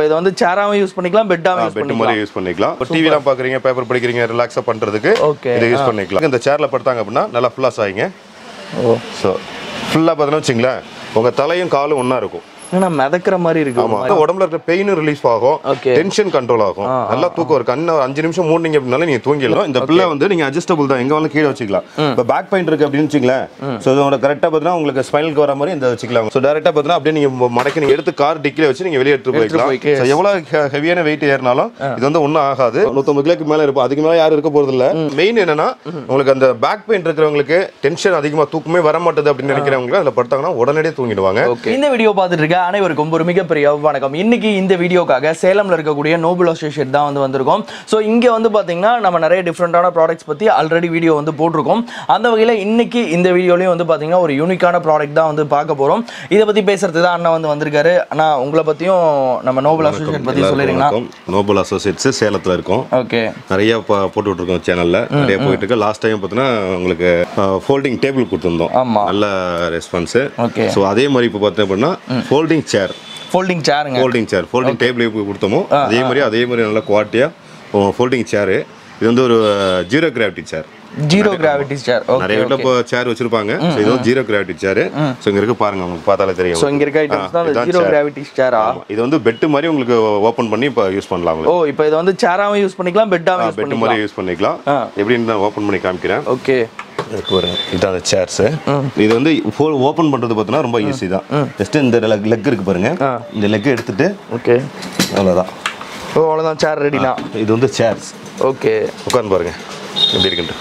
இதை வந்து சேராவும் யூஸ் பண்ணிக்கலாம் பெட்டாவும் யூஸ் பெட் பண்ணிக்கலாம் மாதிரி யூஸ் பண்ணிக்கலாம் டிவி எல்லாம் பாக்குறீங்க பேப்பர் படிக்கிறீங்க ரிலாக்ஸா பண்றதுக்கு Okay, இதை யூஸ் பண்ணிக்கலாம் இந்த சேர்ல படுத்தாங்க அப்படின்னா நல்லா ஃபுல்லா சாயிங்க ஓ ஸோ ஃபுல்லா பார்த்தீங்கன்னா வச்சுங்களேன் உங்க தலையும் காலும் ஒண்ணா இருக்கும் ஏன்னா மிதக்கிற மாதிரி இருக்கு ஆமா உடம்புல இருக்க பெயினும் ரிலீஸ் ஆகும் Okay. டென்ஷன் கண்ட்ரோல் ஆகும் நல்லா தூக்கம் ஒரு கண்ணை ஒரு அஞ்சு நிமிஷம் மூணுனீங்க அப்படினால நீங்க தூங்கிடலாம் இந்த பிள்ளை வந்து நீங்க அட்ஜஸ்டபிள் தான் எங்க வேணாலும் கீழே வச்சுக்கலாம் இப்போ பேக் பெயின் இருக்கு அப்படின்னு வச்சுங்களேன் ஸோ இதோட கரெக்டாக பார்த்தீங்கன்னா உங்களுக்கு ஸ்பைனலுக்கு வர மாதிரி இந்த வச்சுக்கலாம் ஸோ டேரெக்டாக பார்த்தீங்கன்னா அப்படியே நீங்க மடக்கி நீங்க எடுத்து கார் டிக்கில வச்சு நீங்க வெளியே எடுத்து போய்க்கலாம் போய்க்க. ஸோ எவ்வளவு ஹெவியான வெயிட் ஏறினாலும் இது வந்து ஒன்றும் ஆகாது நூற்றம்பது கிலோக்கு மேலே இருக்கும் அதுக்கு மேலே யாரும் இருக்க போறது இல்ல மெயின் என்னன்னா உங்களுக்கு அந்த பேக் பெயின் இருக்கிறவங்களுக்கு டென்ஷன் அதிகமா தூக்கமே வர மாட்டேது அப்படின்னு நினைக்கிறவங்க அதில் படுத்தாங்கன்னா உடனடியே தூங்கிடுவாங்க இந்த வீடியோ பார்த்துட்டு இருக்க அனைவருக்கும் ஒரு மிகப்பெரிய வணக்கம் இன்னைக்கு இந்த வீடியோக்காக சேலம்ல இருக்கக்கூடிய நோபல் அசோசியேட் தான் வந்து வந்திருக்கோம் ஸோ இங்க வந்து பாத்தீங்கன்னா நம்ம நிறைய டிஃப்ரெண்டான ப்ராடக்ட்ஸ் பத்தி ஆல்ரெடி வீடியோ வந்து போட்டிருக்கோம் அந்த வகையில இன்னைக்கு இந்த வீடியோலயும் வந்து பாத்தீங்கன்னா ஒரு யூனிக்கான ப்ராடக்ட் தான் வந்து பார்க்க போறோம் இதை பத்தி பேசுறதுக்கு தான் அண்ணா வந்து வந்திருக்காரு அண்ணா உங்களை பத்தியும் நம்ம நோபல் அசோசியேட் பத்தி சொல்லிடுங்களா நோபல் அசோசியேட்ஸ் சேலத்துல இருக்கோம் ஓகே நிறைய ப- போட்டு விட்டுருக்கோம் சேனல்ல நிறைய போயிட்டு இருக்கு லாஸ்ட் டைம் பார்த்தீங்கன்னா உங்களுக்கு ஃபோல்டிங் டேபிள் கொடுத்துருந்தோம் ஆமா. நல்ல ரெஸ்பான்ஸ் Okay. ஸோ அதே மாதிரி இப்போ பார்த்தீங்க அப்படின்னா ஃபோல்டிங் சேர் ஃபோல்டிங் சேருங்க ஃபோல்டிங் சேர் ஃபோல்டிங் டேபிள் எப்படி கொடுத்தோமோ அதே மாதிரி அதே மாதிரி நல்ல குவாலிட்டியா ஃபோல்டிங் சேரு இது வந்து ஒரு zero gravity chair zero gravity chair நிறைய ஓகே வீட்டில் இப்போ சேர் வச்சிருப்பாங்க ஸோ இது வந்து ஜீரோ கிராவிட்டி சேர் ஸோ இங்க இருக்கு பாருங்க உங்களுக்கு பார்த்தாலே தெரியும் ஸோ இங்க இருக்க ஐட்டம்ஸ் தான் இதுதான் ஜீரோ chair. கிராவிட்டி சேரா ஆமா. இது வந்து பெட் மாதிரி உங்களுக்கு ஓப்பன் பண்ணி இப்போ யூஸ் பண்ணலாம் உங்களுக்கு ஓ இப்போ இதை வந்து சேராவும் யூஸ் பண்ணிக்கலாம் பெட்டாவும் யூஸ் பெட் பண்ணிக்கலாம் மாதிரி யூஸ் பண்ணிக்கலாம் ஆ. எப்படின்னு நான் ஓப்பன் பண்ணி காமிக்கிறேன் ஓகே இதுக்கு ஒரு இதான் அந்த சேர்ஸ் இது வந்து ஃபுல் ஓப்பன் பண்றது பார்த்தீங்கன்னா ரொம்ப ஈஸி தான் ஜஸ்ட் இந்த லெக் இருக்கு பாருங்க இந்த லெக் எடுத்துட்டு ஓகே அவ்வளோதான் ஓ அவ்வளோதான் சேர் ரெடினா இது வந்து சேர்ஸ் ஓகே உட்காந்து பாருங்க எப்படி இருக்குன்ட்டு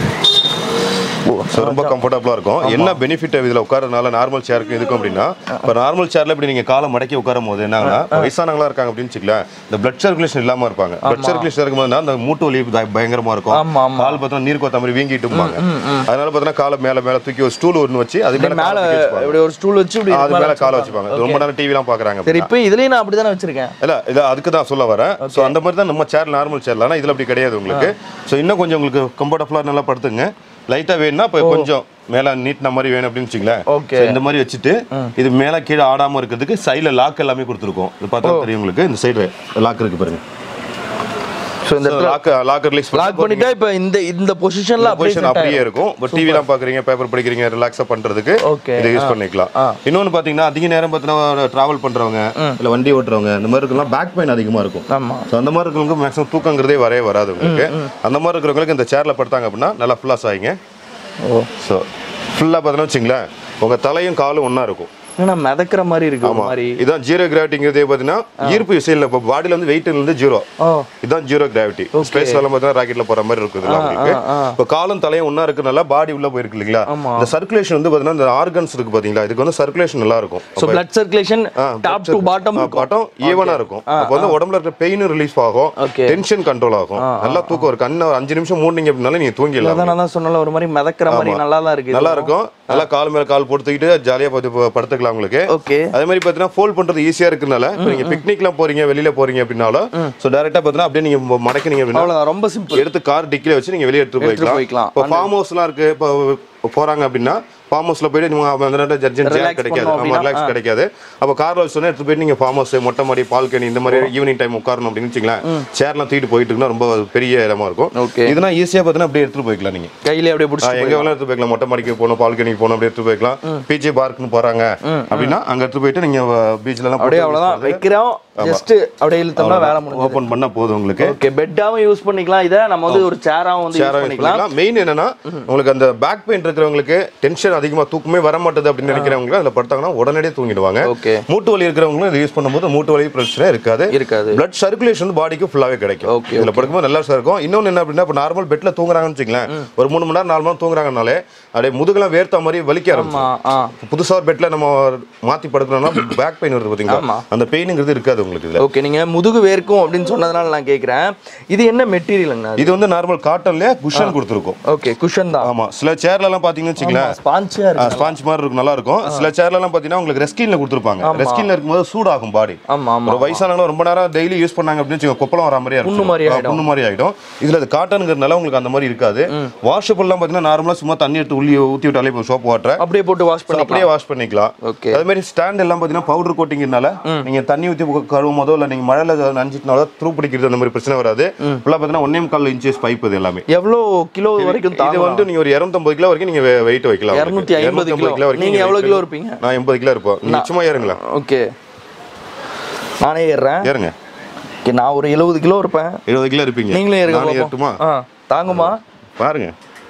ஸோ ரொம்ப கம்ஃபர்டபுளாக இருக்கும் என்ன பெனிஃபிட் இதில் உட்காரதுனால நார்மல் சேருக்கு இருக்கும் அப்படின்னா இப்போ நார்மல் சேரில் இப்படி நீங்கள் காலை மடக்கி உட்காரும் போது என்னன்னா இப்ப வயசானவங்களா இருக்காங்க அப்படின்னு வச்சுக்கலாம் இந்த பிளட் சர்க்குலேஷன் இல்லாமல் இருப்பாங்க பிளட் சர்க்குலேஷன் இருக்கும்போது அந்த மூட்டு வலி பய- பயங்கரமா இருக்கும் ஆமா, ஆமா. கால் பார்த்தா நீர் கோத்த மாதிரி வீங்கிட்டு இருப்பாங்க அதனால பார்த்தீங்கன்னா காலை மேலே மேலே தூக்கி ஒரு ஸ்டூல் ஒன்று வச்சு அது மேலே மேல காலை தூக்கி வச்சுப்பாங்க. இப்படி ஒரு ஸ்டூல் வச்சு இப்படி அது மேல மேலே காலை வச்சுப்பாங்க ரொம்ப நேரம் டிவிலாம் பார்க்குறாங்க சரி இப்போ இதுலயும் நான் அப்படிதானே வச்சிருக்கேன் இல்ல இது அதுக்கு தான் சொல்ல வரேன் ஸோ அந்த மாதிரி தான் நம்ம சேர் நார்மல் சேர்ல ஆனால் இதில் அப்படி கிடையாது உங்களுக்கு ஸோ இன்னும் கொஞ்சம் உங்களுக்கு கம்ஃபர்டபுளாக நல்லா படுத்துங்க லைட்டாக வேணும்னா இப்போ கொஞ்சம் மேலே நீட்டின மாதிரி வேணும் அப்படின்னு வச்சுங்களேன் Okay. So, இந்த மாதிரி வச்சுட்டு இது மேலே கீழே ஆடாமல் இருக்கிறதுக்கு சைடில் லாக் எல்லாமே கொடுத்துருக்கோம் இது பார்த்தா தெரியும் உங்களுக்கு இந்த சைடு லாக் இருக்கு பாருங்க ஸோ இந்த லாக் லாக் ரிலீஸ் லாக் பண்ணிட்டா இப்போ இந்த இந்த பொசிஷன்ல அப்படியே பொசிஷன் அப்படியே இருக்கும் இப்போ டிவிலாம் பார்க்குறீங்க பேப்பர் படிக்கிறீங்க ரிலாக்ஸாக பண்ணுறதுக்கு Okay. இதை யூஸ் பண்ணிக்கலாம் இன்னொன்று பார்த்தீங்கன்னா அதிக நேரம் பார்த்தீங்கன்னா ட்ராவல் பண்ணுறவங்க இல்லை வண்டி ஓட்டுறவங்க இந்த மாதிரி இருக்கலாம் பேக் பெயின் அதிகமாக இருக்கும் ஆமா ஸோ அந்த மாதிரி இருக்கிறவங்க மேக்ஸிமம் தூக்கங்கிறதே வரவே வராது உங்களுக்கு அந்த மாதிரி இருக்கிறவங்களுக்கு இந்த சேரில் படுத்தாங்க அப்படின்னா நல்லா ஃபுல்லாக சாயிங்க ஓ ஸோ ஃபுல்லாக பார்த்தீங்கன்னா வச்சுங்களேன் உங்கள் தலையும் காலும் ஒன்றா இருக்கும் ஏன்னா மிதக்கிற மாதிரி இருக்கு ஒரு ஆமா மாதிரி இதான் ஜீரோ கிராவிட்டிங்கிறதே பார்த்தீங்கன்னா ஈர்ப்பு விசையில் இப்போ பாடியில் வந்து வெயிட் இருந்து ஜீரோ ஓ இதான் ஜீரோ கிராவிட்டி ஸ்பேஸ் எல்லாம் பார்த்தீங்கன்னா ராக்கெட்ல போற மாதிரி இருக்குது இதெல்லாம் உங்களுக்கு ஆ, ஆ. இப்போ காலும் தலையும் ஒண்ணா இருக்கனால பாடி உள்ள போயிருக்கு இல்லைங்களா ஆமா. இந்த சர்க்குலேஷன் வந்து பார்த்தீங்கன்னா இந்த ஆர்கன்ஸ் இருக்கு பாத்தீங்களா இதுக்கு வந்து சர்க்குலேஷன் நல்லா இருக்கும் so blood circulation top to bottom bottom ஈவனா இருக்கும் அப்போ வந்து உடம்புல இருக்க பெயினும் ரிலீஸ் ஆகும் Okay. டென்ஷன் கண்ட்ரோல் ஆகும் நல்லா தூக்கம் ஒரு கண்ணை ஒரு அஞ்சு நிமிஷம் மூணுனீங்க அப்படினால நீங்க தூங்கிடலாம் அதான் நான் தான் சொன்னல ஒரு மாதிரி மிதக்கிற மாதிரி நல்லா தான் இருக்கு நல்லா இருக்கும் நல்லா கால் மேல கால் போட்டு தூக்கிட்டு ஜாலியா பார்த்து படுத்துக்கலாம் உங்களுக்கு ஓகே அதே மாதிரி பார்த்தீங்கன்னா ஃபோல்ட் பண்றது ஈஸியா இருக்கனால இப்போ நீங்க பிக்னிக்லாம் போறீங்க வெளியில போறீங்க அப்படின்னாலும் ஸோ டேரக்டா பார்த்தீங்கன்னா அப்படியே நீங்க மடக்கினீங்க அப்படின்னா அவ்வளோதான் ரொம்ப சிம்பிள் எடுத்து கார் டிக்கில வச்சு நீங்க வெளியே எடுத்து எடுத்துட்டு போய்க்கலாம் போய்க்கலாம். இப்போ ஃபார்ம் ஹவுஸ்லாம் இருக்கு இப்போ போறாங்க அப்படின்னா ஃபார்ம் ஹவுஸ்ல போயிட்டு நீங்க அந்த நேரத்துல ஜர்ஜன் Relax சேர் கிடைக்காது பண்ணோம் ஆமா அப்படின்னா, ரிலாக்ஸ் கிடைக்காது அப்போ கார்ல வச்சு எடுத்து போயிட்டு நீங்க ஃபார்ம் ஹவுஸ் மொட்டை மாடி பால்கனி இந்த மாதிரி ஈவினிங் டைம் உட்காரணும் அப்படின்னு வச்சுங்களேன் சேர்லாம் தூக்கிட்டு போயிட்டு இருக்குன்னா ரொம்ப பெரிய இடமா இருக்கும் Okay. இதுனா ஈஸியா பார்த்தீங்கன்னா அப்படியே எடுத்துட்டு போய்க்கலாம் நீங்க கையிலே அப்படியே ஆ, பிடிச்சி எங்க வேணா எடுத்து போய்க்கலாம் மொட்டை மாடிக்கு போகணும் பால்கனிக்கு போகணும் அப்படியே எடுத்து போய்க்கலாம் பிஜே பார்க்னு போறாங்க அப்படின்னா அங்க எடுத்து போயிட்டு நீங்க பீச்ல எல்லாம் அப்படியே அவ்வளோதான் வைக்கிறோம் ஜஸ்ட் அப்படியே இழுத்தோம்னா வேலை முடிஞ்சு ஓபன் பண்ணா போதும் உங்களுக்கு ஓகே பெட்டாவும் யூஸ் பண்ணிக்கலாம் இதை நம்ம வந்து ஒரு சேராவும் வந்து யூஸ் ஷேராக பண்ணிக்கலாம் பண்ணிக்கலாம் மெயின் என்னன்னா உங்களுக்கு அந்த பேக் பெயின் இருக்கிறவங்களுக்கு டென்ஷன் அதிகமா தூக்கமே வர மாட்டேது அப்படின்னு நினைக்கிறவங்க அதில் படுத்தாங்கன்னா உடனடியே தூங்கிடுவாங்க ஓகே மூட்டு வலி இருக்கிறவங்களும் இதை யூஸ் பண்ணும்போது மூட்டு வலி பிரச்சனை இருக்காது இருக்காது பிளட் சர்க்குலேஷன் பாடிக்கு ஃபுல்லாவே கிடைக்கும் Okay, இதுல படுக்கும்போது நல்லா இருக்கும் இன்னொன்னு என்ன அப்படின்னா இப்போ நார்மல் பெட்ல தூங்குறாங்கன்னு வச்சுங்களேன் ஒரு மூணு மணி நேரம் நாலு மணி நேரம் தூங்குறாங்கனாலே அப்படியே முதுகெல்லாம் வேர்த்த மாதிரி வலிக்க ஆரம்பிச்சிடும் ஆமா ஆ இப்ப புதுசா ஒரு பெட்ல நம்ம மாத்தி படுக்கணும்னா பேக் பெயின் வருது ஆமா. பாத்தீங்களா அந்த பெயினுங்கிறது இருக்காது உங்களுக்கு இதுல ஓகே நீங்க முதுகு வேர்க்கும் அப்படின்னு சொன்னதுனால நான் கேக்குறேன் இது என்ன மெட்டீரியலுங்கண்ணா இது வந்து நார்மல் காட்டன்ல குஷன் கொடுத்துருக்கோம் ஓகே குஷன் தான் ஆமா சில சேர்ல எல்லாம் பாத்தீங்கன்னு வச்சுங்களேன் ஸ்பான்ச்சியா இருக்கு ஸ்பாஞ்ச் மாதிரி இருக்கும் நல்லா இருக்கும் சில சேர்லாம் பார்த்தீங்கன்னா உங்களுக்கு ரெஸ்கின்ல கொடுத்துருப்பாங்க ரெஸ்கின்ல இருக்கும்போது சூடாகும் பாடி ஆமா ஆமா ஒரு வயசானவங்க ரொம்ப நேரம் டெய்லி யூஸ் பண்ணாங்க அப்படின்னு வச்சுக்கோங்க, கொப்பளம் வர மாதிரியா புண்ணு மாதிரி இருக்கும் புண்ணு மாதிரி ஆயிடும் இதுல அது காட்டனுங்கிறதுனால உங்களுக்கு அந்த மாதிரி இருக்காது வாஷபிள்லாம் பார்த்தீங்கன்னா நார்மலா சும்மா தண்ணி எடுத்து உள்ளி ஊத்தி விட்டாலே இப்போ சோப் வாட்டர் அப்படியே போட்டு வாஷ் பண்ணி அப்படியே வாஷ் பண்ணிக்கலாம் ஓகே அதே மாதிரி ஸ்டாண்ட் எல்லாம் பார்த்தீங்கன்னா பவுடர் கோட்டிங்கிறனால நீங்க தண்ணி ஊற்றி கழுவும் போதோ இல்லை நீங்க மழையில நனைஞ்சிட்டனால த்ரூ பிடிக்கிறது அந்த மாதிரி பிரச்சனை வராது ஃபுல்லாக பார்த்தீங்கன்னா ஒன்னே முக்கால் இன்ச்சஸ் பைப் இது எல்லாமே எவ்வளோ கிலோ வரைக்கும் இது தாங்க வந்து நீங்க ஒரு 250 கிலோ வரைக்கும் நீங்க வெயிட் வைக்கலாம் உங்களுக்கு. 250 250 கிலோ. வரைக்கும் நீங்க weight எவ்வளவு கிலோ வைக்கலாம். இருப்பீங்க? நான் எண்பது கிலோ இருப்போம் நீங்க சும்மா ஏறுங்களா ஓகே நானே ஏறுறேன் ஏறுங்க Okay, நான் ஒரு எழுபது கிலோ இருப்பேன் இருபது கிலோ இருப்பீங்க நீங்களே ஏறுங்க நானே பார்ப்போம். ஏறட்டுமா ஆ தாங்குமா பாருங்க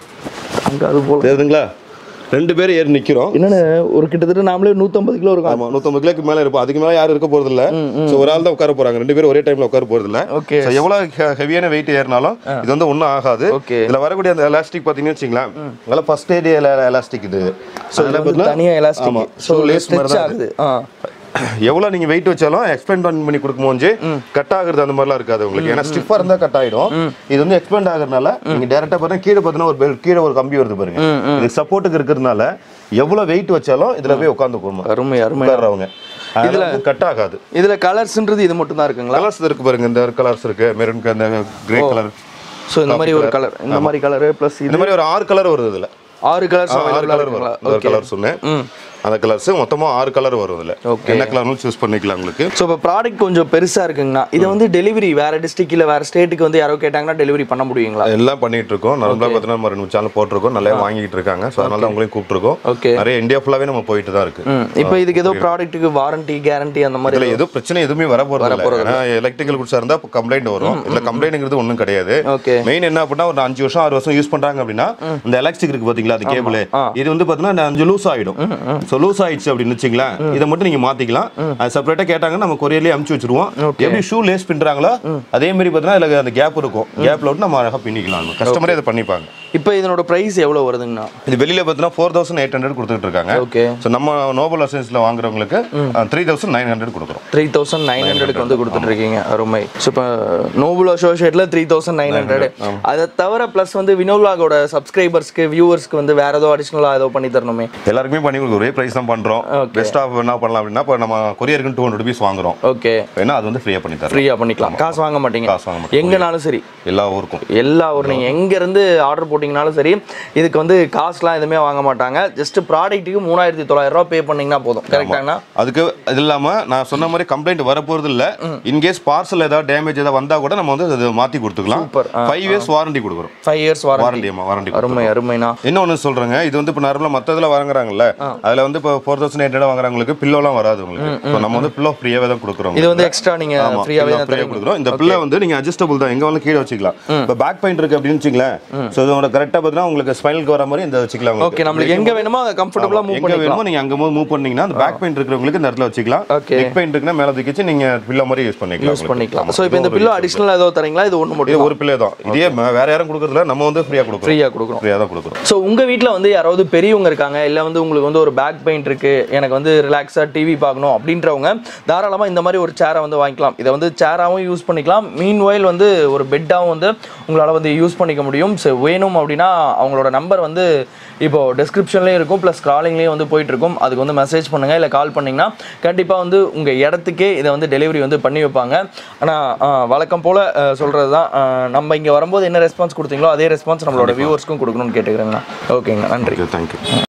அங்க அது போல ஏறுதுங்களா ரெண்டு பேரும் ஏறி நிக்கிறோம் என்னன்னு ஒரு கிட்டத்தட்ட நாமளே நூத்தம்பது கிலோ இருக்கும் ஆமா நூத்தம்பது கிலோக்கு மேல இருப்போம் அதுக்கு மேல யாரும் இருக்க போறது இல்ல சோ ஒரு ஆள் தான் உட்கார போறாங்க ரெண்டு பேரும் ஒரே டைம்ல உட்கார போறது இல்ல ஓகே So, எவ்வளவு ஹெவியான வெயிட் ஏறினாலும் இது வந்து ஒன்றும் ஆகாது ஓகே இதுல வரக்கூடிய அந்த எலாஸ்டிக் பாத்தீங்கன்னா வச்சுங்களேன் அதெல்லாம் ஃபர்ஸ்ட் ஏடி எலாஸ்டிக் இது ஸோ அதுல வந்து தனியா ஆமா எலாஸ்டிக் ஸோ லேஸ் மாதிரி ஸ்ட்ரெச் தான் ஆகுது ஆ எவ்வளவு நீங்க வெயிட் வச்சாலும் எக்ஸ்பெண்ட் பண்ணி கொடுக்கும்போது கட் ஆகுறது அந்த மாதிரிலாம் இருக்காது உங்களுக்கு ஏன்னா ஸ்டிஃபா இருந்தா கட் ஆயிடும் இது வந்து எக்ஸ்பெண்ட் ஆகுறதுனால நீங்க டேரக்டா பார்த்தா கீழே பார்த்தீங்கன்னா ஒரு belt- கீழே ஒரு கம்பி வருது பாருங்க இது சப்போர்ட்டுக்கு இருக்கிறதுனால எவ்வளவு வெயிட் வச்சாலும் இதுல போய் உட்காந்து போகணும் அருமை அருமை உட்கார்றவங்க இதுல கட் ஆகாது இதுல கலர்ஸ்ன்றது இது மட்டும் தான் இருக்குங்களா கலர்ஸ் இருக்கு பாருங்க இந்த கலர்ஸ் இருக்கு மெரூன் அந்த கிரே கலர் ஸோ இந்த மாதிரி ஒரு கலர் இந்த மாதிரி கலரு ப்ளஸ் இது இந்த மாதிரி ஒரு ஆறு கலர் வருது இதுல ஆறு கலர்ஸ் ஆறு அவைலபிளாக கலர் இருக்குங்களா வரும் ஒரு கலர் சொன்னேன் ம் அந்த கலர்ஸ் மொத்தமா ஆறு கலர் வரும் இதுல Okay. என்ன கலர்னு சூஸ் பண்ணிக்கலாம் உங்களுக்கு ஸோ இப்போ ப்ராடக்ட் கொஞ்சம் பெருசா இருக்குங்கண்ணா இதை வந்து டெலிவரி வேற டிஸ்ட்ரிக்ட் இல்லை வேற ஸ்டேட்டுக்கு வந்து யாரோ கேட்டாங்கன்னா டெலிவரி பண்ண முடியுங்களா எல்லாம் பண்ணிட்டு இருக்கோம் நார்மலா பார்த்தீங்கன்னா நம்ம ரெண்டு சேனல் போட்டிருக்கோம் நல்லா வாங்கிட்டு இருக்காங்க ஸோ அதனால தான் உங்களையும் கூப்பிட்டுருக்கோம் ஓகே நிறைய இந்தியா ஃபுல்லாவே நம்ம போயிட்டு தான் இருக்கு ம் இப்போ இதுக்கு ஏதோ ப்ராடக்ட்டுக்கு வாரண்டி கேரண்டி அந்த மாதிரி இதுல எதுவும் பிரச்சனை எதுவுமே வர போறது இல்லை ஏன்னா எலக்ட்ரிக்கல் குட்ஸா இருந்தா கம்ப்ளைண்ட் வரும் இதுல கம்ப்ளைண்ட்ங்கிறது ஒன்றும் கிடையாது ஓகே மெயின் என்ன அப்படின்னா ஒரு அஞ்சு வருஷம் ஆறு வருஷம் யூஸ் பண்றாங்க அப்படின்னா இந்த எலக்ட்ரிக் இருக்கு பாத்தீங்களா அது கேபிள் இது வந்து பாத்தீங்கன்னா அஞ்சு லூஸ் ஆயிடும் ஸோ லூஸ் ஆயிடுச்சு அப்படின்னு வச்சுங்களேன் இதை மட்டும் நீங்க மாத்திக்கலாம் அது செப்பரேட்டா கேட்டாங்கன்னா நம்ம கொரியர்லயே அமுச்சு வச்சிருவோம் எப்படி ஷூ லேஸ் பின்றாங்களோ அதே மாதிரி பாத்தீங்கன்னா இதுல அந்த கேப் இருக்கும் கேப்ல விட்டு நம்ம அழகா பின்னிக்கலாம் கஸ்டமரே அதை பண்ணிப்பாங்க இப்போ இதனோட ப்ரைஸ் எவ்வளோ வருதுங்கண்ணா இது வெளியில பார்த்தீங்கன்னா ஃபோர் தௌசண்ட் எயிட் ஹண்ட்ரட் கொடுத்துட்டு இருக்காங்க ஓகே ஸோ நம்ம நோபல் அசன்ஸ்ல வாங்குறவங்களுக்கு த்ரீ தௌசண்ட் நைன் ஹண்ட்ரட் கொடுக்குறோம் த்ரீ தௌசண்ட் நைன் ஹண்ட்ரடுக்கு வந்து கொடுத்துட்ருக்கீங்க அருமை ஸோ இப்போ நோபுல் அசோசியேட்டில் த்ரீ தௌசண்ட் நைன் ஹண்ட்ரட் அதை தவிர ப்ளஸ் வந்து வினோலாகோட சப்ஸ்கிரைபர்ஸ்க்கு வியூவர்ஸ்க்கு வந்து வேற ஏதோ அடிஷ்னலாக ஏதோ பண்ணி தரணுமே எல்லாருக்குமே பண்ணி கொடுக்குறோம் ஒரே பிரைஸ் தான் பண்றோம் பெஸ்ட் ஆஃப் என்ன பண்ணலாம் அப்படின்னா இப்போ நம்ம கொரியருக்கு டூ ஹண்ட்ரட் ருபீஸ் வாங்குறோம் ஓகே வேணா அது வந்து ஃப்ரீயா பண்ணி தரோம் ஃப்ரீயாக பண்ணிக்கலாம் காசு வாங்க மாட்டீங்க காசு வாங்க மாட்டோம். எங்கனாலும் சரி எல்லா ஊருக்கும் எல்லா ஒரு நீங்கள் எங்கேருந்து ஆர்டர் போட்டிங்கனாலும் சரி இதுக்கு வந்து காசுலாம் எதுவுமே வாங்க மாட்டாங்க ஜஸ்ட் ப்ராடக்ட்டுக்கு மூணாயிரத்தி தொள்ளாயிரம் ரூபா பே பண்ணிங்கன்னா போதும் கரெக்டாங்கண்ணா அதுக்கு இது இல்லாம நான் சொன்ன மாதிரி கம்ப்ளைண்ட் வரப்போறது இல்ல இன்கேஸ் பார்சல் ஏதாவது டேமேஜ் ஏதாவது வந்தா கூட நம்ம வந்து அதை மாத்தி கொடுத்துக்கலாம் Super. ஆ, ஃபைவ் இயர்ஸ் வாரண்டி கொடுக்குறோம் five years warranty warranty warranty அருமை அருமைண்ணா இன்னொன்னு சொல்றேங்க இது வந்து இப்போ நார்மலாக மற்ற இதில் வாங்குறாங்கல்ல அதுல வந்து இப்போ ஃபோர் தௌசண்ட் எயிட் வாங்குறவங்களுக்கு பில்லோலாம் வராது உங்களுக்கு இப்போ நம்ம வந்து பில்லோ ஃப்ரீயாவே தான் கொடுக்குறோம் இது வந்து எக்ஸ்ட்ரா நீங்கள் ஆமா ஃப்ரீயாகவே ஃப்ரீயா தான் தருவீங்க கொடுக்குறோம் இந்த பில்லை வந்து நீங்க அட்ஜஸ்டபிள் தான் எங்க வேணாலும் கீழே வச்சுக்கலாம் இப்போ பேக் பெயின் இருக்கு அப்படின்னு வச்சுங்களேன் ஸோ இதோட கரெக்டாக பார்த்தீங்கன்னா உங்களுக்கு ஸ்பைனலுக்கு வர மாதிரி இந்த வச்சுக்கலாம் உங்களுக்கு. ஓகே நம்மளுக்கு எங்கே வேணுமோ அதை கம்ஃபர்டபுளாக மூவ் எங்க பண்ணிக்கலாம் வேணுமோ நீங்க அங்க மூவ் பண்ணீங்கன்னா அந்த பேக் பெயின் இருக்கிறவங்களுக்கு இந்த இடத்துல வச்சுக்கலாம் Okay. நெக் பெயின் இருக்குன்னா மேல தூக்கி வச்சு நீங்க பில்லோ மாதிரி யூஸ் பண்ணிக்கலாம் யூஸ் உங்களுக்கு. பண்ணிக்கலாம் ஆமா. ஸோ இப்போ இந்த பில்லோ அடிஷ்னலாக ஏதோ தரீங்களா இது ஒன்று இது மட்டும் ஒரு பில்லே தான் இதே ம- வேற யாரும் கொடுக்கறதுல நம்ம வந்து ஃப்ரீயா கொடுக்குறோம் ஃப்ரீயாக கொடுக்குறோம் ஃப்ரீயா தான் கொடுக்குறோம் ஸோ உங்கள் வீட்டில் வந்து யாராவது பெரியவங்க இருக்காங்க இல்லை வந்து உங்களுக்கு வந்து ஒரு பேக் பெயின் இருக்குது எனக்கு வந்து ரிலாக்ஸாக டிவி பார்க்கணும் அப்படின்றவங்க தாராளமாக இந்த மாதிரி ஒரு சேரை வந்து வாங்கிக்கலாம் இதை வந்து சேராகவும் யூஸ் பண்ணிக்கலாம் மீன் ஒயில் வந்து ஒரு பெட்டாகவும் வந்து உங்களால் வந்து யூஸ் பண்ணிக்க முடியும் ஸோ வேணும் அப்படின்னா அவங்களோட நம்பர் வந்து இப்போ டிஸ்கிரிப்ஷன்லேயும் இருக்கும் ப்ளஸ் ஸ்க்ராலிங்லேயும் வந்து போயிட்டு இருக்கும் அதுக்கு வந்து மெசேஜ் பண்ணுங்கள் இல்லை கால் பண்ணிங்கன்னா கண்டிப்பாக வந்து உங்கள் இடத்துக்கே இதை வந்து டெலிவரி வந்து பண்ணி வைப்பாங்க ஆனால் வழக்கம் போல் சொல்கிறது தான் அஹ், நம்ம இங்கே வரும்போது என்ன ரெஸ்பான்ஸ் கொடுத்தீங்களோ அதே ரெஸ்பான்ஸ் நம்மளோட வியூவர்ஸ்க்கும் கொடுக்கணும்னு கேட்டுக்கிறேங்கண்ணா ஓகேங்க நன்றி தேங்க்யூ